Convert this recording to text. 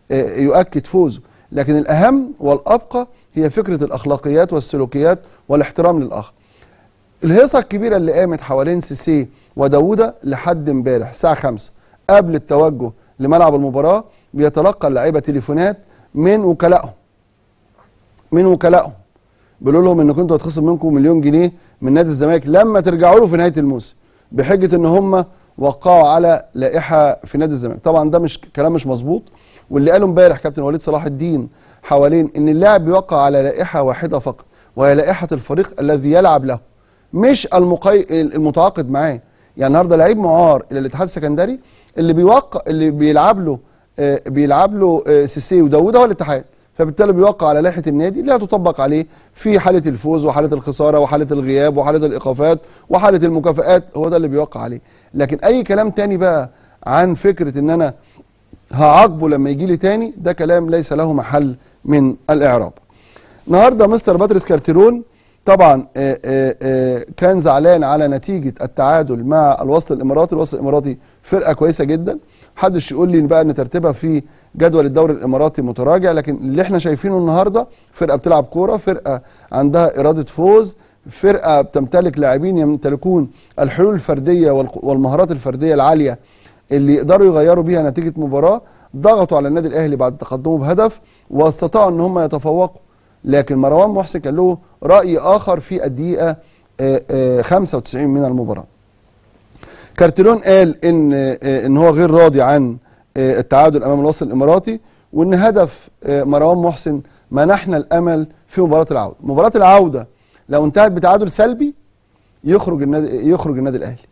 آه، يؤكد فوزه لكن الاهم والابقى هي فكره الاخلاقيات والسلوكيات والاحترام للاخر الهيصه الكبيره اللي قامت حوالين سيسي وداوودة لحد امبارح الساعه 5 قبل التوجه لملعب المباراه بيتلقى اللعيبه تليفونات من وكلائهم من وكلائهم بيقولوا لهم ان كنتوا هتخصم منكم مليون جنيه من نادي الزمالك لما ترجعوا له في نهايه الموسم بحجه ان هم وقعوا على لائحه في نادي الزمالك طبعا ده مش كلام مش مظبوط واللي قاله امبارح كابتن وليد صلاح الدين حوالين ان اللاعب بيوقع على لائحه واحده فقط وهي لائحه الفريق الذي يلعب له مش المقي... المتعاقد معاه يعني النهارده لعيب معار الى الاتحاد السكندري اللي بيوقع اللي بيلعب له آه بيلعب له آه سيسي وداوود هو الاتحاد فبالتالي بيوقع على لائحه النادي اللي هتطبق عليه في حاله الفوز وحاله الخساره وحاله الغياب وحاله الايقافات وحاله المكافآت هو ده اللي بيوقع عليه لكن اي كلام تاني بقى عن فكره ان انا هعاقبه لما يجي لي تاني ده كلام ليس له محل من الاعراب النهارده مستر باتريس كارتيرون طبعا آآ آآ كان زعلان على نتيجه التعادل مع الوصل الاماراتي الوصل الاماراتي فرقه كويسه جدا محدش يقول لي بقى ان ترتيبها في جدول الدوري الاماراتي متراجع لكن اللي احنا شايفينه النهارده فرقه بتلعب كوره فرقه عندها اراده فوز فرقه بتمتلك لاعبين يمتلكون الحلول الفرديه والمهارات الفرديه العاليه اللي يقدروا يغيروا بيها نتيجه مباراه ضغطوا على النادي الاهلي بعد تقدمه بهدف واستطاعوا ان هم يتفوقوا لكن مروان محسن كان له راي اخر في الدقيقه 95 من المباراه كارتيرون قال ان ان هو غير راضي عن التعادل امام الوصل الاماراتي وان هدف مروان محسن منحنا الامل في مباراه العوده مباراه العوده لو انتهت بتعادل سلبي يخرج النادي يخرج النادي الاهلي